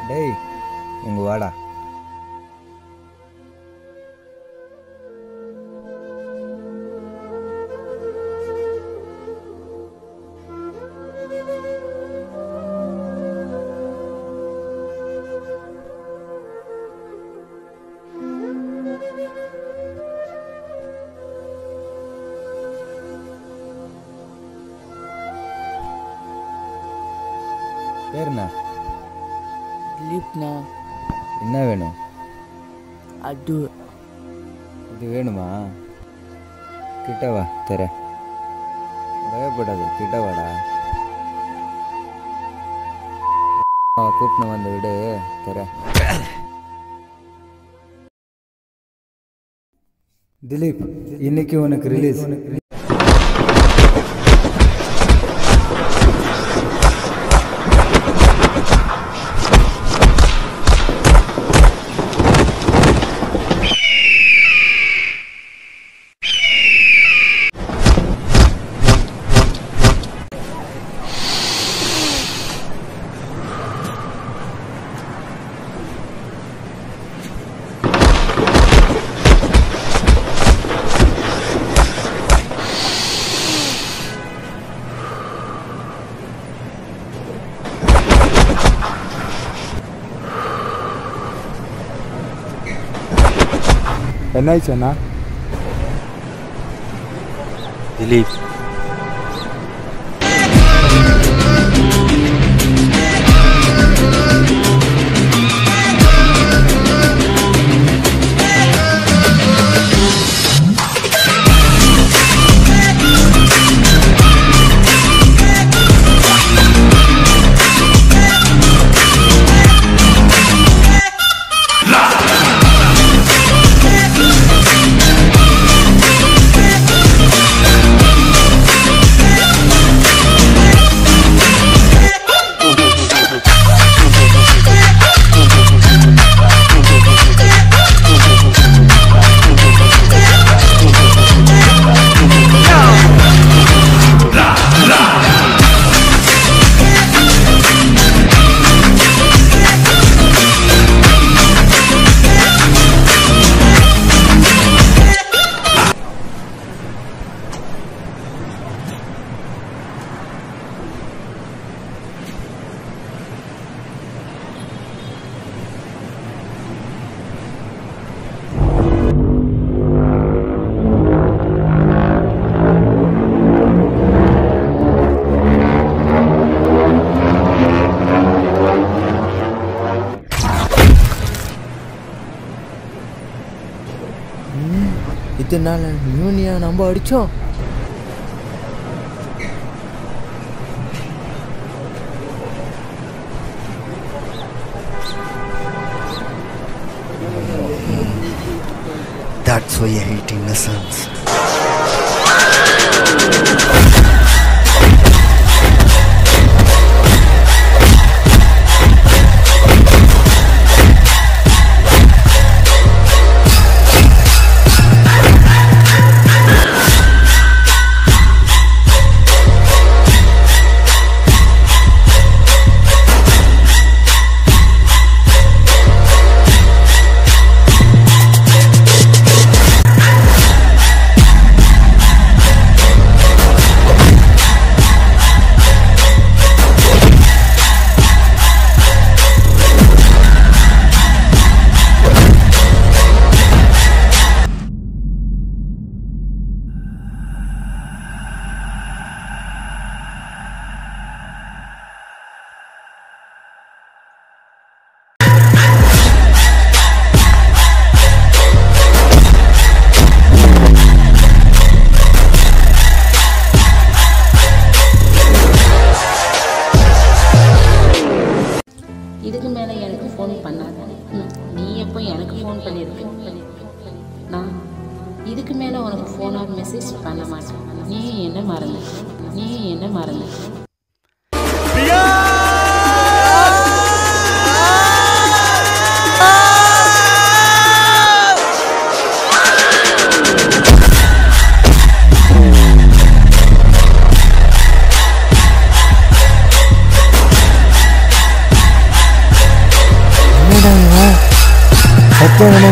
டேய் இங்க வாடா பேர் என்ன திலீப்ண்ணா என்ன வேணும் அது இது வேணுமா கிட்ட வா தர பயப்படாது கிட்ட வாடா கூப்பிட்டு வந்து விடு தர திலீப் இன்னைக்கு உனக்கு ரிலீஸ் என்னாச்சு அண்ணா திலீப் இதனால நியூனியா நம்ம அடிச்சோம் That's why I hate innocence. இதுக்கு மேலே எனக்கு ஃபோன் பண்ணாத ம், நீ எப்போ எனக்கு ஃபோன் பண்ணியிருக்க நான் இதுக்கு மேலே உனக்கு ஃபோன் ஆர் மெசேஜ் பண்ண மாட்டேன் நீ என்ன மறந்து நீ என்ன மறந்து ஆ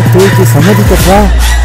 தூக்கி சம்மதிக்கப்பா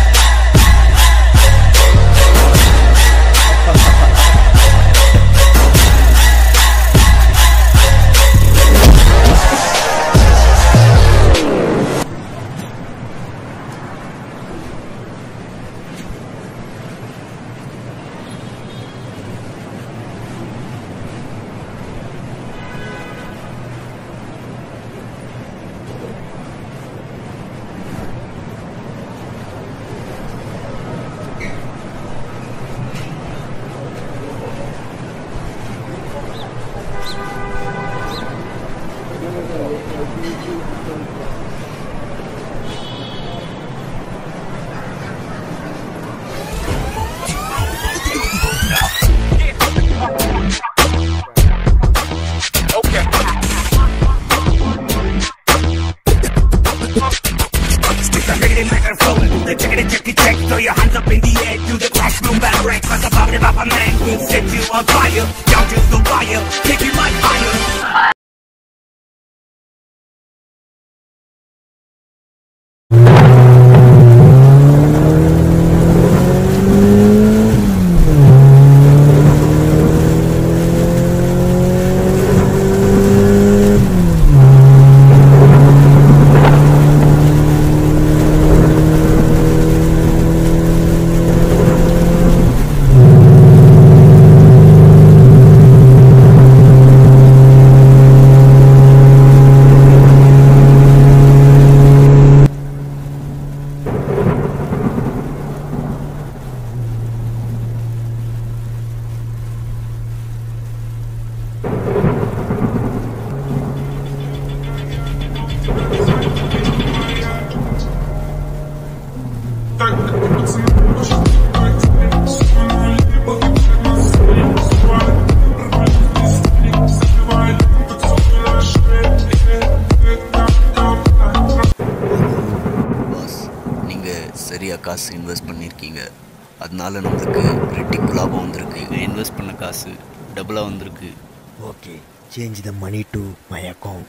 பாஸ் நீங்கள் சரியாக காசு இன்வெஸ்ட் பண்ணியிருக்கீங்க அதனால நம்மளுக்கு ரெட்டிப்பு லாபம் வந்திருக்கு இன்வெஸ்ட் பண்ண காசு டபுளாக வந்திருக்கு Okay, change the money to my account.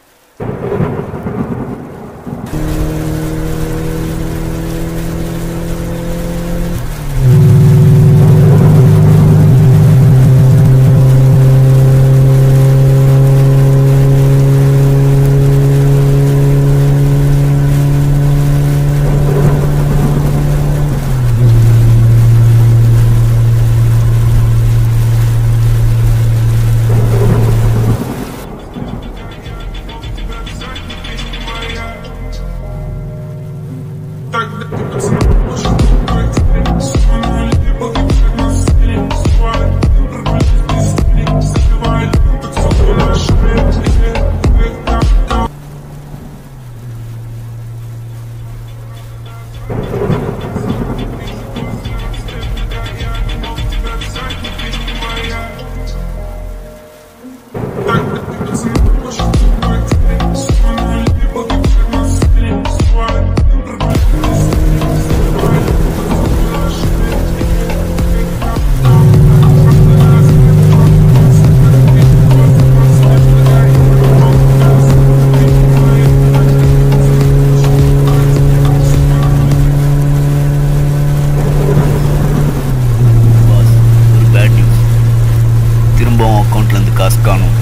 Boss ஒரு பேட் நியூஸ் திரும்பவும் அக்கௌண்ட்லேருந்து காசு காணும்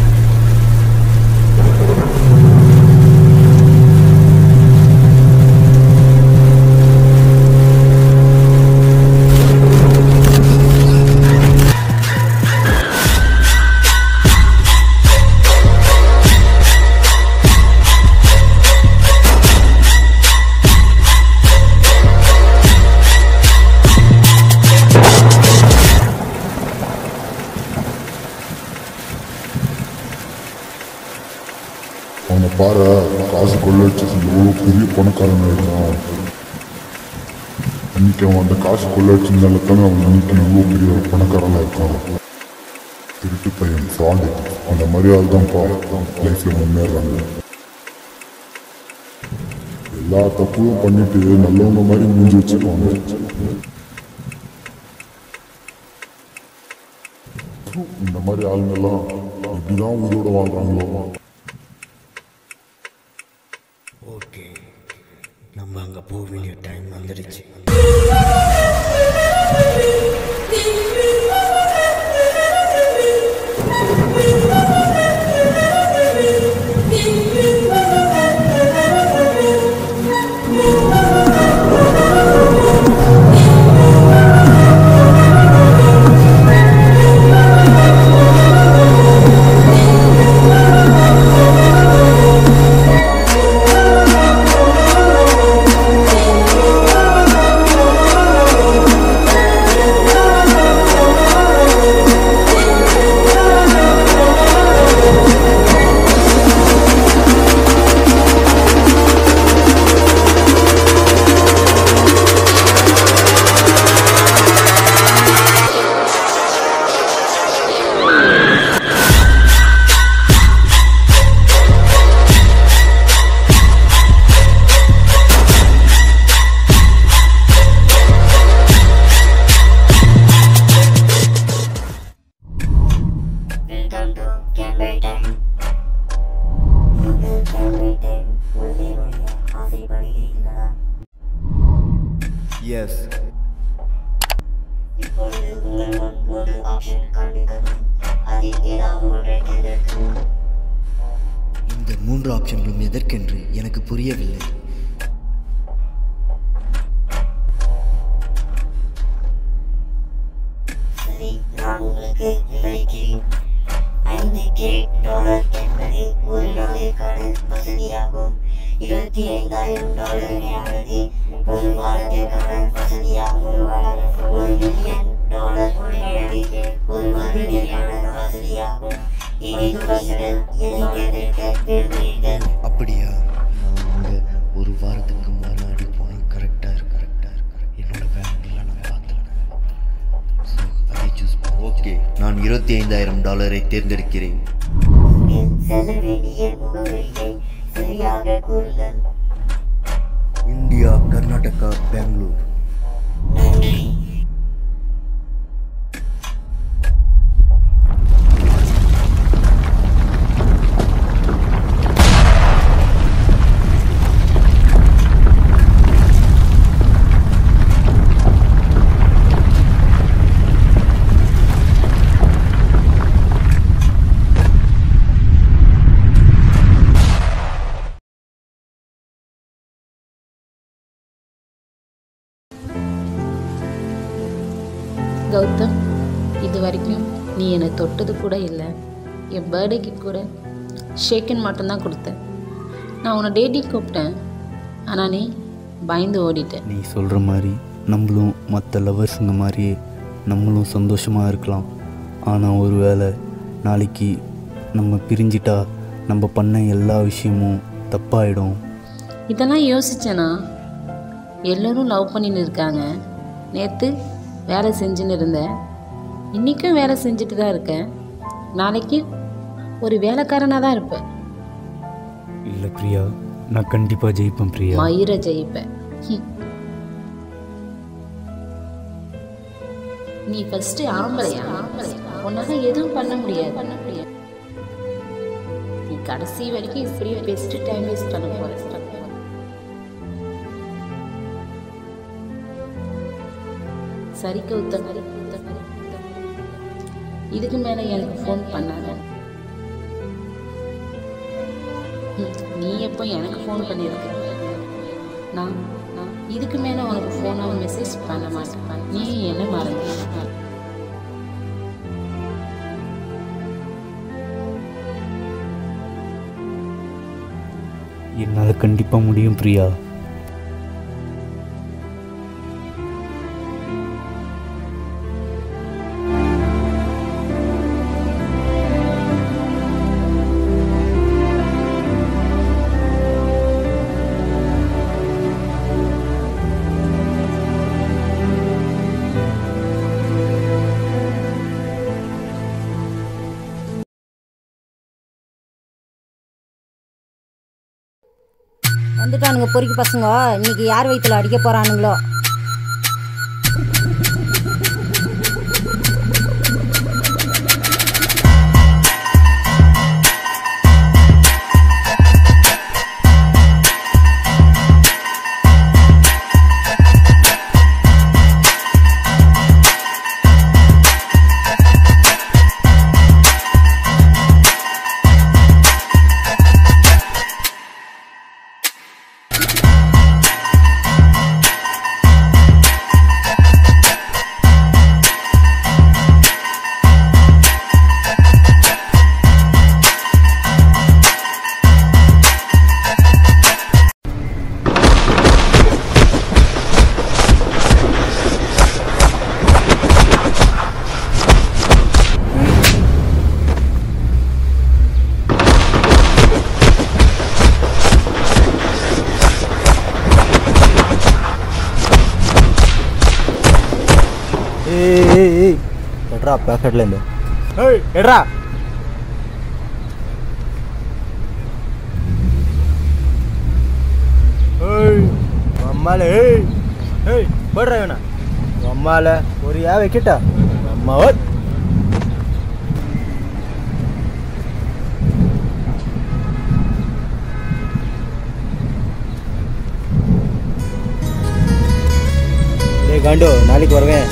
அவனை பாரு காசு கொள்ளடிச்சு எவ்வளோ பெரிய பணக்காரன் இருக்கான் இன்னைக்கு அவன் அந்த காசு கொள்ளடிச்சதுனால தானே அவன் இன்னைக்கு இவ்வளோ பெரிய ஒரு பணக்காரனாக இருக்கான் திருட்டு பையன் ஃப்ராடு அந்த மாதிரி ஆள் தான்ப்பா லைஃப்பில் முன்னேறாங்க எல்லா தப்பும் பண்ணிட்டு நல்லவங்க மாதிரி மூஞ்சி வச்சுருவாங்க இந்த மாதிரி ஆளுங்கெல்லாம் எப்படிதான் உயிரோட வாழ்றாங்களோ ஓகே நம்ம அங்கே போக வேண்டிய டைம் வந்துடுச்சு எஸ் இந்த மூன்று ஆப்ஷன்களும் எதற்கென்று எனக்கு புரியவில்லை அப்படியா நான் அங்கே ஒரு வாரத்துக்கு முன்னாடி போனால் கரெக்டாக இருக்கு கரெக்டாக இருக்கு என்னோட பேங்க்லாம் நான் பார்த்துக்கிறேன் ஸோ அதை சூஸ் ஓகே நான் இருபத்தி ஐந்தாயிரம் டாலரை தேர்ந்தெடுக்கிறேன் இந்தியா கர்நாடகா பெங்களூர் கௌதம் இது வரைக்கும் நீ என்னை தொட்டது கூட இல்லை என் பர்த்டேக்கு கூட ஷேக்கன் மட்டும்தான் கொடுத்தேன் நான் உன்னை டேட்டிங் கூப்பிட்டேன் ஆனால் நீ பயந்து ஓடிட்ட நீ சொல்கிற மாதிரி நம்மளும் மற்ற லவர்ஸுங்க மாதிரியே நம்மளும் சந்தோஷமாக இருக்கலாம் ஆனால் ஒருவேளை நாளைக்கு நம்ம பிரிஞ்சிட்டா நம்ம பண்ண எல்லா விஷயமும் தப்பாயிடும் இதெல்லாம் யோசிச்சேனா எல்லோரும் லவ் பண்ணின்னு இருக்காங்க நேற்று வேலை செஞ்சுன்னு இருந்தேன் இன்றைக்கும் வேலை செஞ்சுட்டு தான் இருக்கேன் நாளைக்கு ஒரு வேலைக்காரனாக தான் இருப்பேன் இல்லை பிரியா நான் கண்டிப்பாக ஜெயிப்பேன் பிரியா மயிரை ஜெயிப்பேன் ஹம். நீ ஃபர்ஸ்ட் ஆம்பளையா உன்னால எதுவும் பண்ண முடியாது பண்ண முடியாது நீ கடைசி வரைக்கும் இப்படியே பெஸ்ட் டைம் வேஸ்ட் பண்ண போற சரி கௌதம் சரி கௌதம் இதுக்கு மேல எனக்கு ஃபோன் பண்ணாத ம், நீ எப்போ எனக்கு ஃபோன் பண்ணியிருக்க நான் நான் இதுக்கு மேலே உனக்கு ஃபோனாக மெசேஜ் பண்ண மாட்டேன் நீ என்ன மறந்து என்னால் கண்டிப்பாக முடியும் பிரியா வந்துட்டானுங்க பொறுக்கி பசங்க இன்னைக்கு யார் வயிற்றுல அடிக்க போறானுங்களோ எடுறா பேக்கெட்லேருந்து ஏய் எடுறா ஏய் அம்மால ஏய் ஏய் போடுறா இவனா அம்மால ஒரு யா வைக்கிட்டா அம்மா ஓய் டேய் காண்டு நாளைக்கு வருவேன்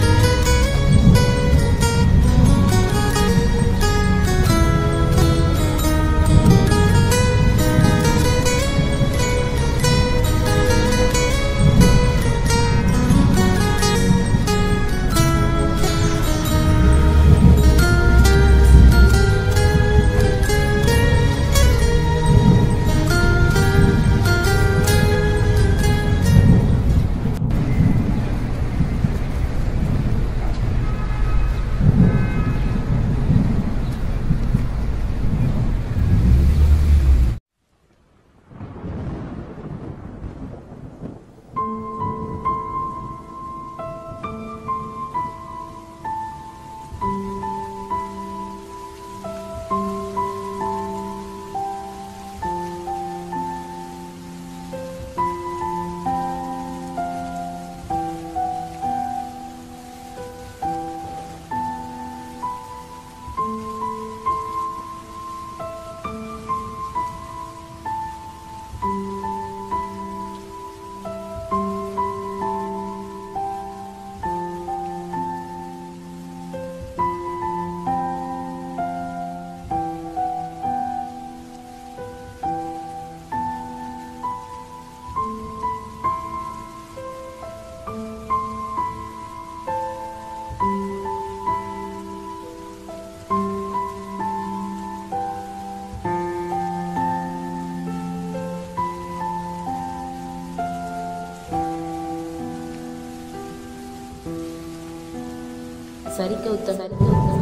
சரி கௌதம்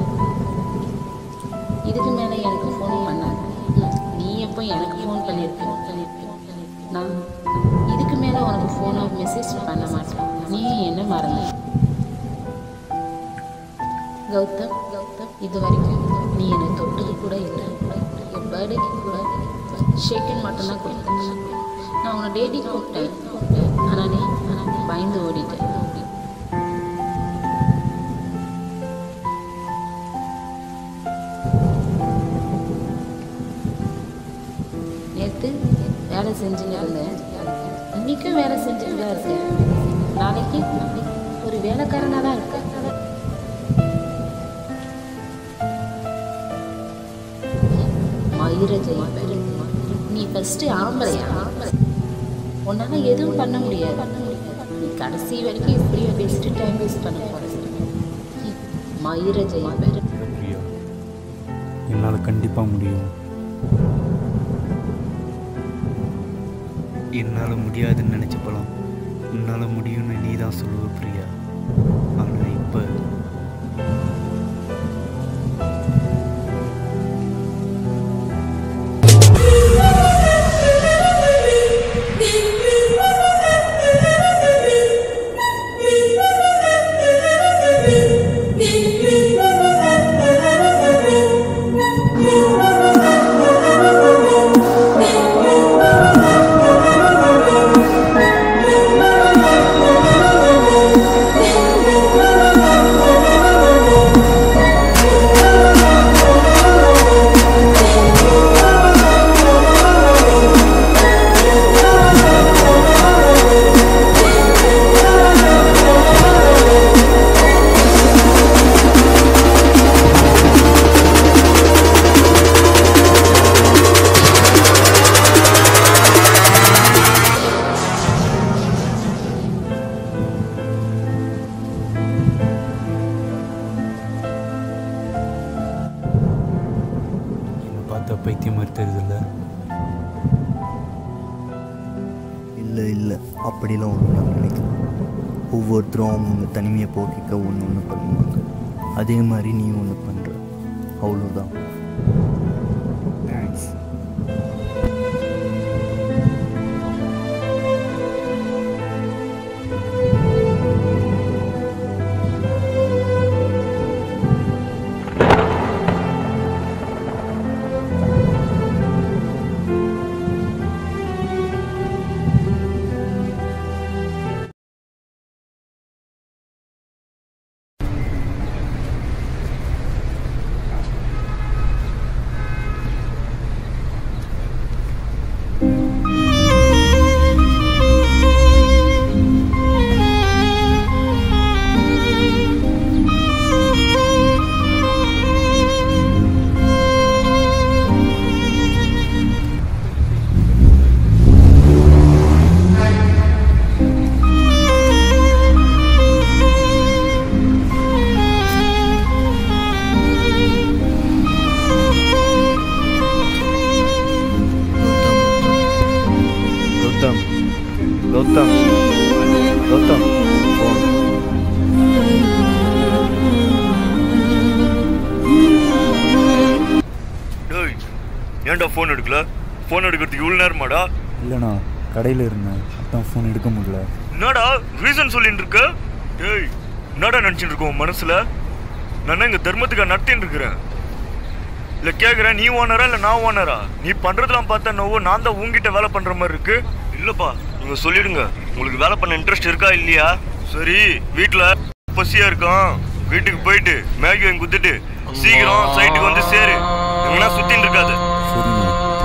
இதுக்கு மேலே எனக்கு ஃபோன் பண்ணாத நீ எப்போ எனக்கு ஃபோன் பண்ணியிருக்க நான் இதுக்கு மேலே உனக்கு ஃபோனோ மெசேஜ் பண்ண மாட்டேன் நீ என்ன மறந்த கௌதம் கௌதம் இது வரைக்கும் நீ என்னை தொட்டது கூட இல்லை என் பர்த்டேக்கு கூட ஷேக்கன் மட்டும்தான் கொடுத்தேன் நான் உன்னை டேட்டி கூப்பிட்டேன் ஆனால் நீ பயந்து ஓடிட்டேன் நேற்று வேலை செஞ்சுன்னு இருந்தேன் இன்னைக்கும் வேலை செஞ்சுட்டு தான் இருக்கேன் நாளைக்கு ஒரு வேலைக்காரனாக தான் இருக்கேன் மயிர ஜெயிப்பேன் நீ ஃபஸ்ட்டு ஆம்பளையா உன்னால எதுவும் பண்ண முடியாது நீ கடைசி வரைக்கும் இப்படியே பேசிட்டு டைம் வேஸ்ட் பண்ண போற மயிர ஜெயிப்பேன் பிரியா என்னால் கண்டிப்பாக முடியும் என்னால் முடியாதுன்னு நினச்சப்பலாம் உன்னால் முடியும்னு நீ தான் சொல்லுவ பிரியா ஆனால் இப்போ என்னை பார்த்தா பைத்தியம் மாதிரி தெரியுதுல்ல இல்லை இல்லை அப்படிலாம் ஒன்றும் நான் நினைக்கல ஒவ்வொருத்தரும் அவங்கவுங்க தனிமையை போக்கிக்க ஒன்று ஒன்று பண்ணுவாங்க அதே மாதிரி நீ ஒன்று பண்ணுற அவ்வளோதான் தேங்க்ஸ் ஏன்டா ஃபோன் எடுக்கல ஃபோன் எடுக்கிறதுக்கு இவ்வளோ நேரமாடா இல்லைண்ணா கடையில் இருந்தேன் அதான் ஃபோன் எடுக்க முடியல என்னடா ரீசன் சொல்லிட்டு இருக்க டேய் என்னடா நினச்சிட்டு இருக்க உன் மனசுல நான் இங்க தர்மத்துக்கு நடத்தின்னு இருக்கிறேன் இல்ல கேக்குறேன் நீ ஓனரா இல்ல நான் ஓனரா நீ பண்றதெல்லாம் பார்த்தா நோவோ நான் தான் உங்ககிட்ட வேலை பண்ற மாதிரி இருக்கு இல்லப்பா நீங்க சொல்லிடுங்க உங்களுக்கு வேலை பண்ண இன்ட்ரெஸ்ட் இருக்கா இல்லையா சரி வீட்ல பசியா இருக்கான் வீட்டுக்கு போயிட்டு மேகி வாங்கி குத்துட்டு சீக்கிரம் சைட்டுக்கு வந்து சேரு எங்கன்னா சுத்தின்னு இருக்காது சரிண்ணா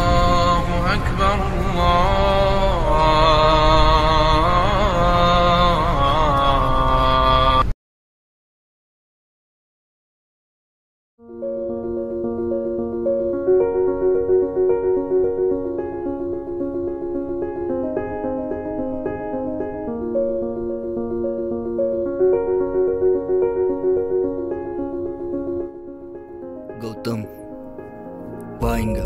கௌதம் வாங்க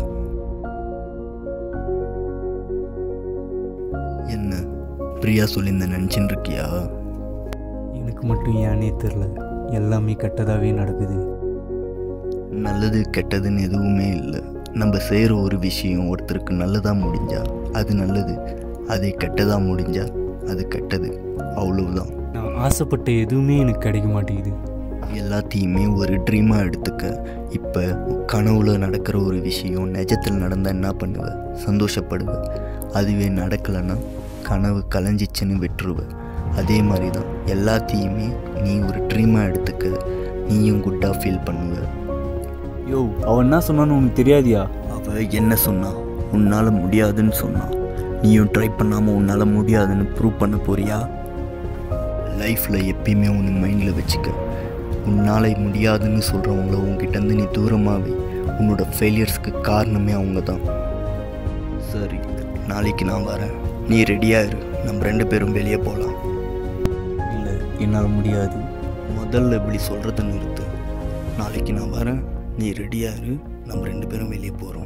என்ன பிரியா சொல்லியிருந்த நினச்சின்னு இருக்கியா எனக்கு மட்டும் ஏனே தெரில எல்லாமே கெட்டதாகவே நடக்குது நல்லது கெட்டதுன்னு எதுவுமே இல்லை நம்ம செய்கிற ஒரு விஷயம் ஒருத்தருக்கு நல்லதாக முடிஞ்சா அது நல்லது அதே கெட்டதாக முடிஞ்சா அது கெட்டது அவ்வளவுதான் நான் ஆசைப்பட்ட எதுவுமே எனக்கு கிடைக்க மாட்டேங்குது எல்லாத்தையுமே ஒரு ட்ரீமாக எடுத்துக்க இப்போ கனவுல நடக்கிற ஒரு விஷயம் நிஜத்தில் நடந்தால் என்ன பண்ணுவ சந்தோஷப்படுவ அதுவே நடக்கலைன்னா கனவு கலைஞ்சிச்சுன்னு விட்டுருவ அதே மாதிரி தான் எல்லாத்தையுமே நீ ஒரு ட்ரீமாக எடுத்துக்க நீயும் குட்டாக ஃபீல் பண்ணுவ யோ அவன் என்ன சொன்னான்னு உனக்கு தெரியாதியா அவ என்ன சொன்னா உன்னால் முடியாதுன்னு சொன்னா நீயும் ட்ரை பண்ணாமல் உன்னால் முடியாதுன்னு ப்ரூவ் பண்ண போறியா லைஃப்பில் எப்பயுமே உன் மைண்டில் வச்சுக்க உன்னால் முடியாதுன்னு சொல்கிறவங்கள உன்கிட்டேருந்து நீ தூரமாகவே உன்னோட ஃபெயிலியர்ஸ்க்கு காரணமே அவங்க தான் சரி நாளைக்கு நான் வரேன் நீ ரெடியாக இரு நம்ம ரெண்டு பேரும் வெளியே போகலாம் இல்லை என்னால் முடியாது முதல்ல இப்படி சொல்கிறத நிறுத்து நாளைக்கு நான் வரேன் நீ ரெடியாக இரு நம்ம ரெண்டு பேரும் வெளியே போகிறோம்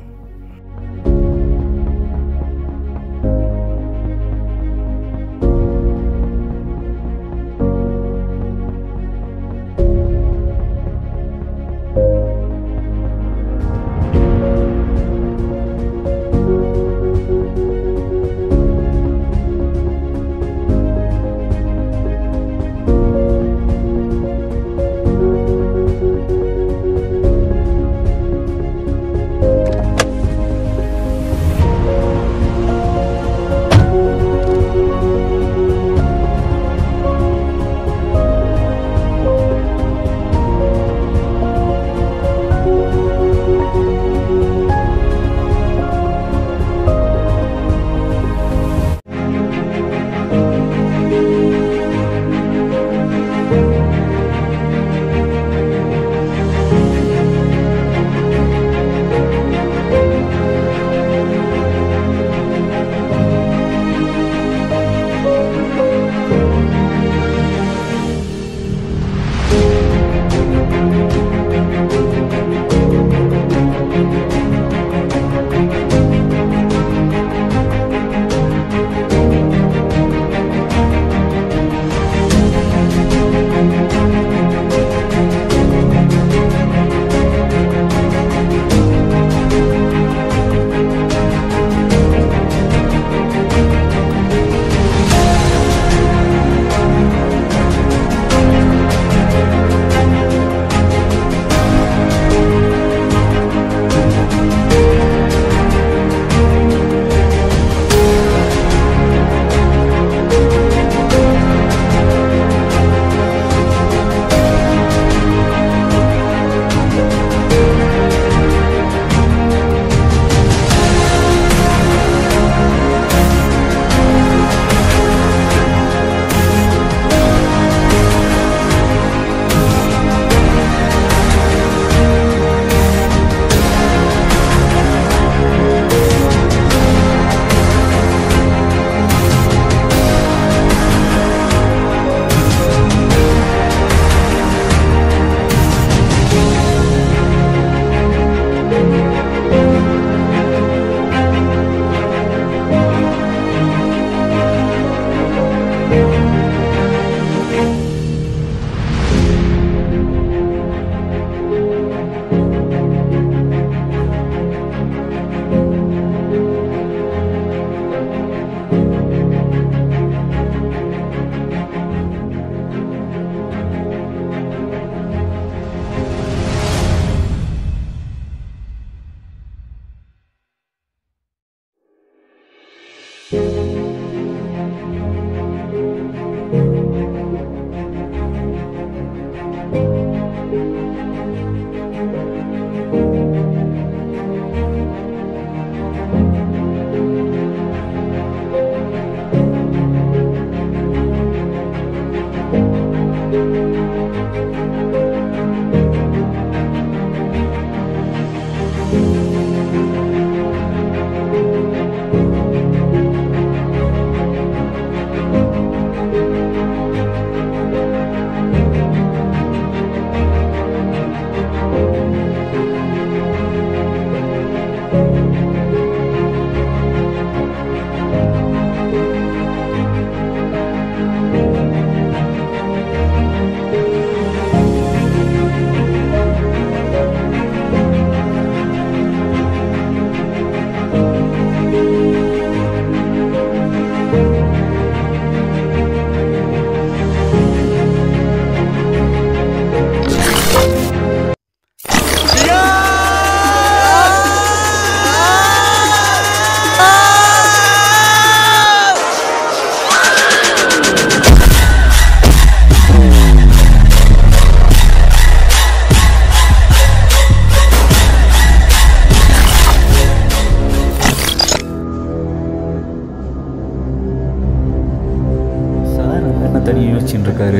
இருக்காரு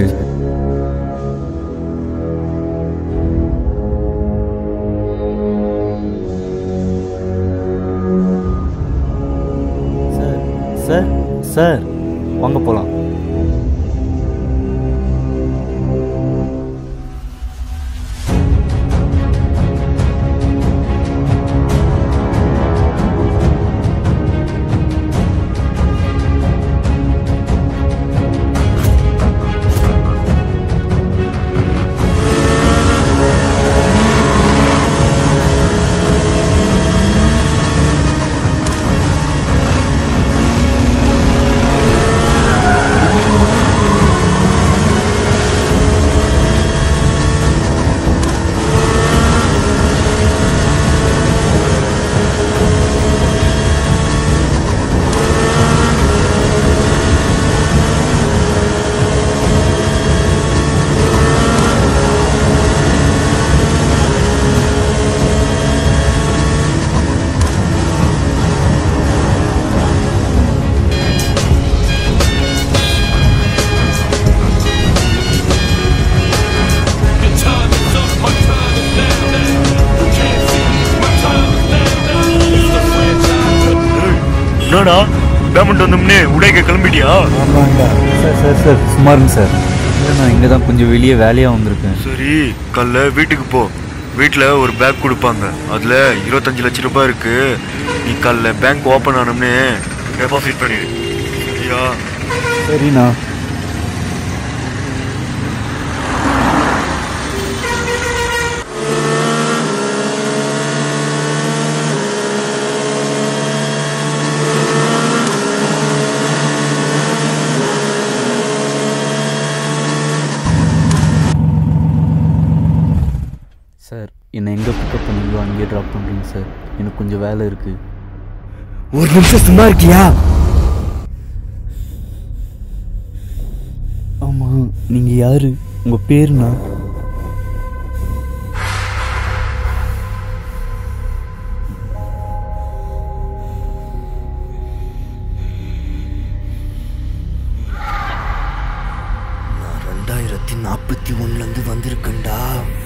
சார் சார் சார் வாங்க போகலாம் என்னடா பேமெண்ட் வந்தோம்னே உடைக்க கிளம்பிட்டியா ஆமாண்டா சார் சார் சார் சும்மா இருங்க சார் இல்லை நான் இங்கே தான் கொஞ்சம் வெளியே வேலையாக வந்திருக்கேன் சரி காலைல வீட்டுக்கு போ வீட்டில் ஒரு பேக் கொடுப்பாங்க அதில் இருபத்தஞ்சு லட்ச ரூபாய் இருக்கு நீ காலைல பேங்க் ஓப்பன் ஆனோம்னே டெபாசிட் பண்ணிடு சரியா சரிண்ணா சார் என்னை எங்கே பிக்கப் பண்ணீங்களோ அங்கேயே ட்ராப் பண்ணுறீங்க சார் எனக்கு கொஞ்சம் வேலை இருக்குது ஒரு நிமிஷம் சும்மா இருக்கியா ஆமாம் நீங்கள் யார் உங்கள் பேருண்ணா நான் ரெண்டாயிரத்தி நாற்பத்தி ஒன்றுலேருந்து வந்திருக்கேன்டா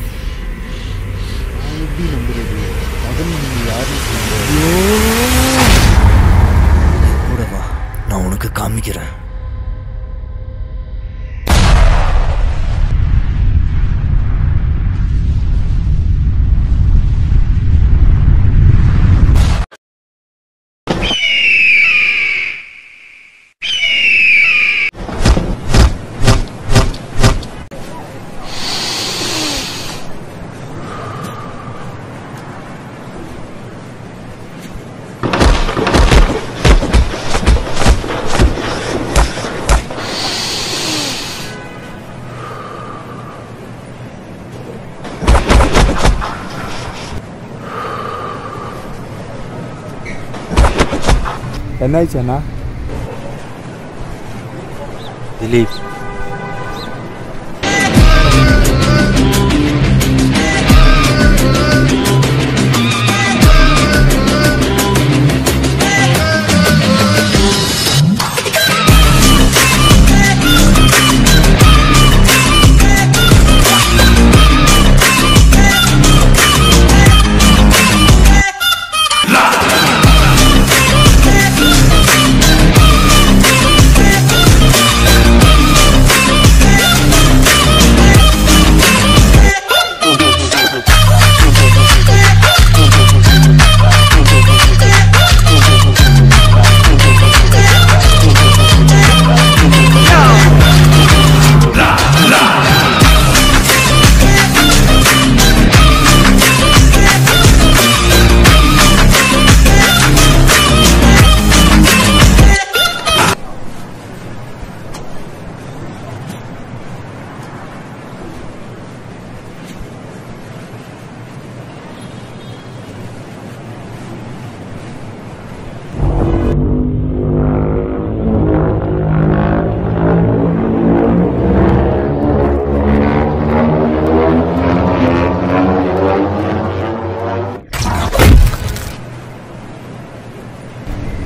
கூட வா நான் உனக்கு காமிக்கிறேன் என்னாச்சு அண்ணா திலீப்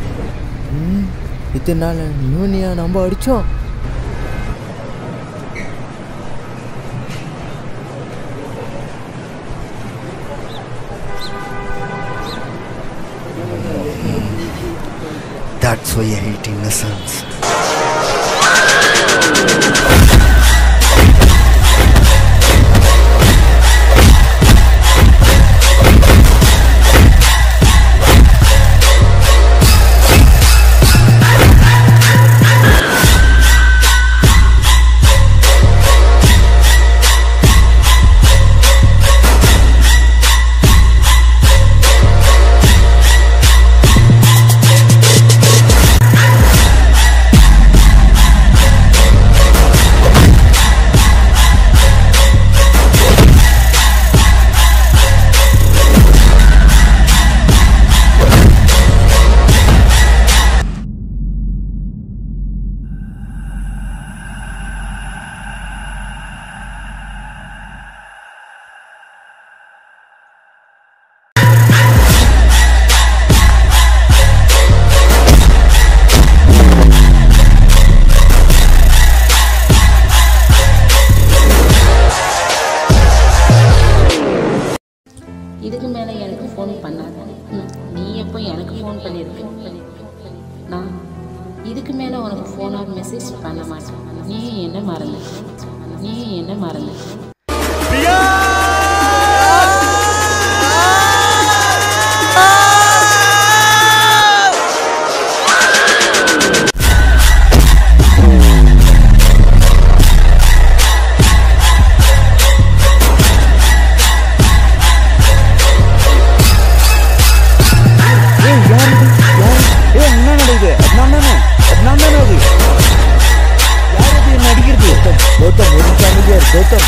இத்தனை நாள் நியூனியா நம்ம அடித்தோம் That's why I hate innocence. இதுக்கு மேலே எனக்கு ஃபோன் பண்ணாத ம், நீ எப்போ எனக்கு ஃபோன் பண்ணியிருக்க நான் இதுக்கு மேலே உனக்கு ஃபோன் ஆர் மெசேஜ் பண்ண மாட்டேன் நீ என்ன மறந்து நீ என்ன மறந்து ஏய் யார் இது யார் ஏய் என்ன நடக்குது நான் தானே நான் தானே அது யார் அது என்ன அடிக்கிறது கௌதம் ஒரு அமைதியா இரு, கௌதம்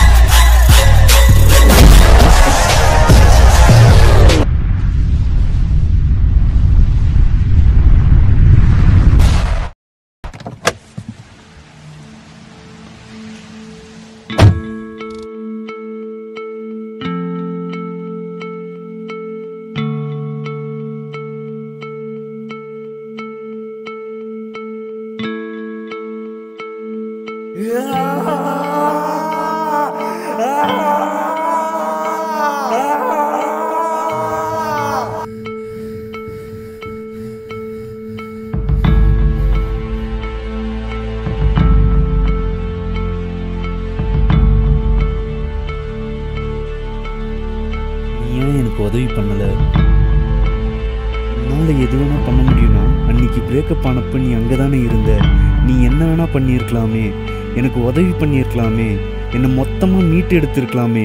நீ ஏன் எனக்கு உதவி பண்ணலை என்னால் எது வேணால் பண்ண முடியும்னா அன்னைக்கு பிரேக்கப் ஆனப்ப நீ அங்கே தானே இருந்த நீ என்ன வேணால் பண்ணியிருக்கலாமே எனக்கு உதவி பண்ணியிருக்கலாமே என்னை மொத்தமாக மீட்டு எடுத்திருக்கலாமே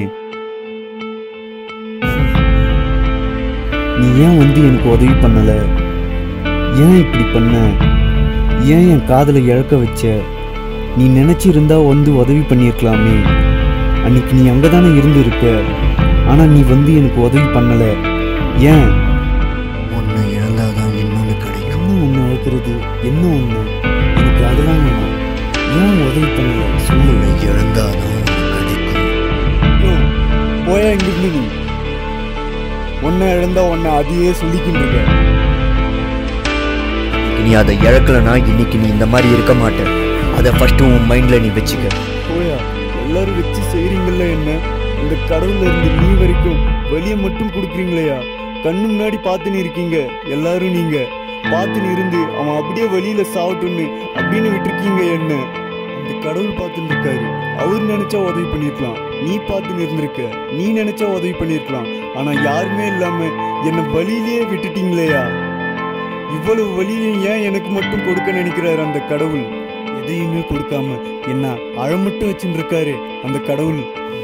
நீ ஏன் வந்து எனக்கு உதவி பண்ணலை ஏன் இப்படி பண்ண ஏன் என் காதலை இழக்க வச்ச நீ நினச்சிருந்தா வந்து உதவி பண்ணியிருக்கலாமே அன்னைக்கு நீ அங்கே தானே இருந்திருக்க ஆனால் நீ வந்து எனக்கு உதவி பண்ணலை ஏன் ஒன்று இழந்தாதான் இன்னொன்று கிடைக்கும் என்ன ஒன்று அழைக்கிறது என்ன ஒன்று எனக்கு அதெல்லாம் வேணாம் ஏன் உதவி பண்ணலை சொல்லு ஒன்று இழந்தாதான் ஒன்று கிடைக்கும் போயா இங்கிருந்து நீ ஒன்றை இழந்தா ஒன்றை அதையே சொல்லிக்கிட்டு இருக்க நீ அதை இழக்கலனா இன்னைக்கு நீ இந்த மாதிரி இருக்க மாட்ட அதை ஃபர்ஸ்ட் உன் மைண்ட்ல நீ வச்சுக்க போயா எல்லாரும் வச்சு செய்றீங்கல்ல என்ன இந்த கடவுள்ல இருந்து நீ வரைக்கும் வெளியே மட்டும் கொடுக்குறீங்களேயா கண்ணு முன்னாடி பார்த்துன்னு இருக்கீங்க எல்லாரும் நீங்க பார்த்துன்னு இருந்து அவன் அப்படியே வெளியில சாவட்டும்னு அப்படின்னு விட்டுருக்கீங்க என்ன அந்த கடவுள் பார்த்துன்னு இருக்காரு அவர் நினைச்சா உதவி பண்ணிருக்கலாம் நீ பார்த்துன்னு இருந்திருக்க நீ நினைச்சா உதவி பண்ணிருக்கலாம் ஆனா யாருமே இல்லாம என்னை வழியிலேயே விட்டுட்டீங்களேயா இவ்வளவு வழியையும் ஏன் எனக்கு மட்டும் கொடுக்க நினைக்கிறாரு அந்த கடவுள் எதையுமே கொடுக்காம என்ன அழ மட்டும் வச்சுட்டு இருக்காரு அந்த கடவுள்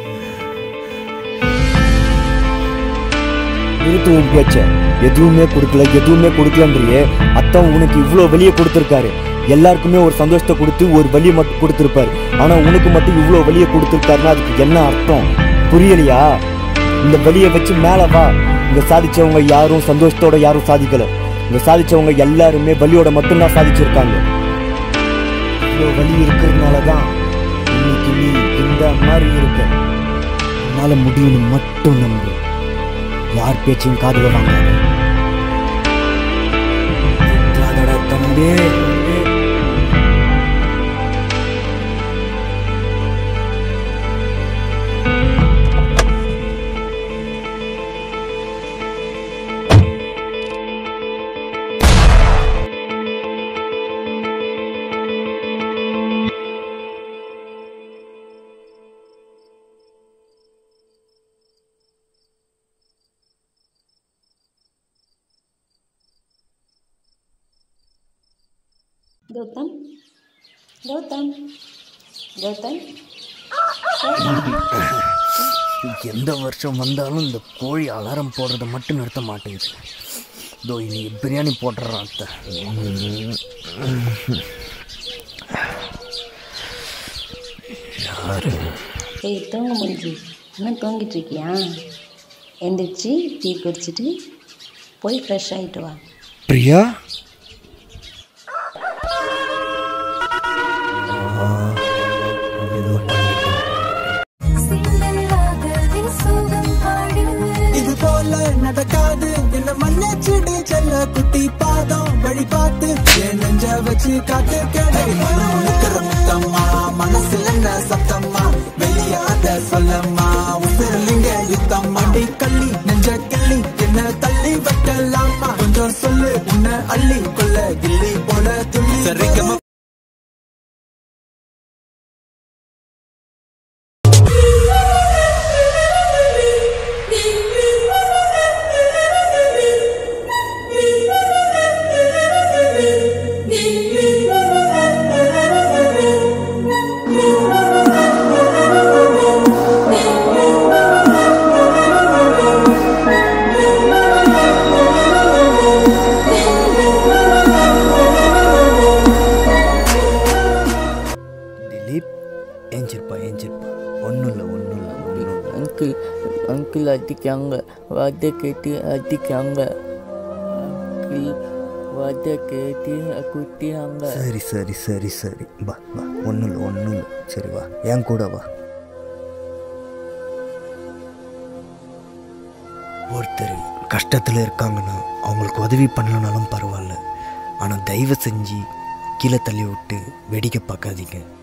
நிறுத்து உன் பேச்ச எதுவுமே கொடுக்கல எதுவுமே கொடுக்கலன்றியே அத்தான் உனக்கு இவ்வளோ வெளியே கொடுத்துருக்காரு எல்லாருக்குமே ஒரு சந்தோஷத்தை கொடுத்து ஒரு வழியை மட்டும் கொடுத்துருப்பாரு ஆனா உனக்கு மட்டும் இவ்வளோ வெளியே கொடுத்துருக்காருன்னா அதுக்கு என்ன அர்த்தம் புரியலையா இந்த வழியை வச்சு மேலே வா இங்க சாதிச்சவங்க யாரும் சந்தோஷத்தோட யாரும் சாதிக்கல இங்க சாதிச்சவங்க எல்லாருமே வலியோட மட்டும்தான் சாதிச்சிருக்காங்க இவ்வளோ வலி இருக்கிறதுனால தான் இன்னைக்கு நீ இந்த மாதிரி இருக்க உன்னால முடியும்னு மட்டும் நம்பு யார் பேச்சையும் காதுல வாங்காத விட்றாதடா தம்பி கௌதம் கௌதம் கௌதம் எந்த வருஷம் வந்தாலும் இந்த கோழி அலாரம் போடுறதை மட்டும் நிறுத்த மாட்டேங்குது இதோ இன்னைக்கு பிரியாணி போட்டுறான் அத்தை ஏய் தூங்க முடிஞ்சு இன்னும் தூங்கிட்டு இருக்கியா எந்திரிச்சு டீ குடிச்சிட்டு போய் ஃப்ரெஷ் ஆகிட்டு வா பிரியா இது போல நடக்காது என்ன மன்னிச்சிடு செல்ல குட்டி பாதம் வழி பார்த்து என் நெஞ்ச வச்சு காத்து கடை மனம் இருக்கிற முத்தம்மா மனசுல என்ன சத்தம்மா வெளியாத சொல்லம்மா உசிரலிங்க யுத்தம் அடி கள்ளி நெஞ்ச கிள்ளி என்ன தள்ளி வைக்கலாமா கொஞ்சம் சொல்லு உன்னை அள்ளி கொள்ள கிள்ளி போல துள்ளி சரிகம திலீப் ஏஞ்சிருப்பா ஏஞ்சிருப்பா ஒன்றும் இல்லை ஒன்றும் இல்லை ஒன்றும் இல்லை அங்கிள் அங்கிள் அடிக்காங்க வார்த்தை கேட்டு அடிக்காங்க அங்கிள் வார்த்தை கேட்டு குட்டியாங்க சரி சரி சரி சரி வா வா ஒன்றும் இல்லை ஒன்றும் இல்லை சரி வா என் கூட வா ஒருத்தர் கஷ்டத்தில் இருக்காங்கன்னா அவங்களுக்கு உதவி பண்ணலனாலும் பரவாயில்ல ஆனால் தயவு செஞ்சு கீழே தள்ளி விட்டு வேடிக்கை பார்க்காதீங்க